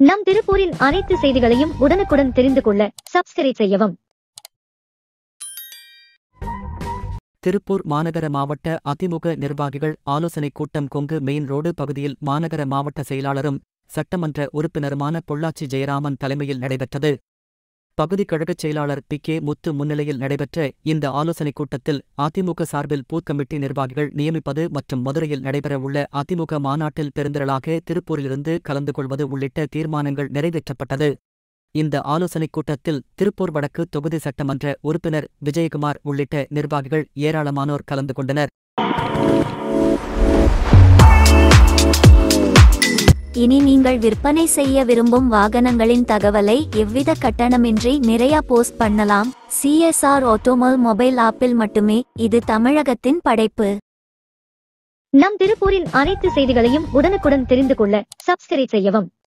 நம் திருப்பூரின் அனைத்து செய்திகளையும் உடனுக்குடன் தெரிந்து கொள்ள சப்ஸ்கிரைப் செய்யவும் திருப்பூர் மாநகர மாவட்ட அதிமுக நிர்வாகிகள் ஆலோசனைக் கூட்டம் கொங்கு மெயின் ரோடு பகுதியில் மாநகர மாவட்ட செயலாளரும் சட்டமன்ற உறுப்பினருமான பொள்ளாச்சி ஜெயராமன் தலைமையில் நடைபெற்றது பகுதி கழகச் செயலாளர் பி கே முத்து முன்னிலையில் நடைபெற்ற இந்த ஆலோசனைக் கூட்டத்தில் அதிமுக சார்பில் பூத் கமிட்டி நிர்வாகிகள் நியமிப்பது மற்றும் மதுரையில் நடைபெறவுள்ள அதிமுக மாநாட்டில் பெருந்திரளாக திருப்பூரிலிருந்து கலந்து கொள்வது உள்ளிட்ட தீர்மானங்கள் நிறைவேற்றப்பட்டது இந்த ஆலோசனைக் கூட்டத்தில் திருப்பூர் வடக்கு தொகுதி சட்டமன்ற உறுப்பினர் விஜயகுமார் உள்ளிட்ட நிர்வாகிகள் ஏராளமானோர் கலந்து கொண்டனர் இனி நீங்கள் விற்பனை செய்ய விரும்பும் வாகனங்களின் தகவலை எவ்வித கட்டணமின்றி நிறைய போஸ்ட் பண்ணலாம் சிஎஸ்ஆர் ஆட்டோமல் மொபைல் ஆப்பில் மட்டுமே இது தமிழகத்தின் படைப்பு நம் திருப்பூரின் அனைத்து செய்திகளையும் உடனுக்குடன் தெரிந்து கொள்ள சப்ஸ்கிரைப் செய்யவும்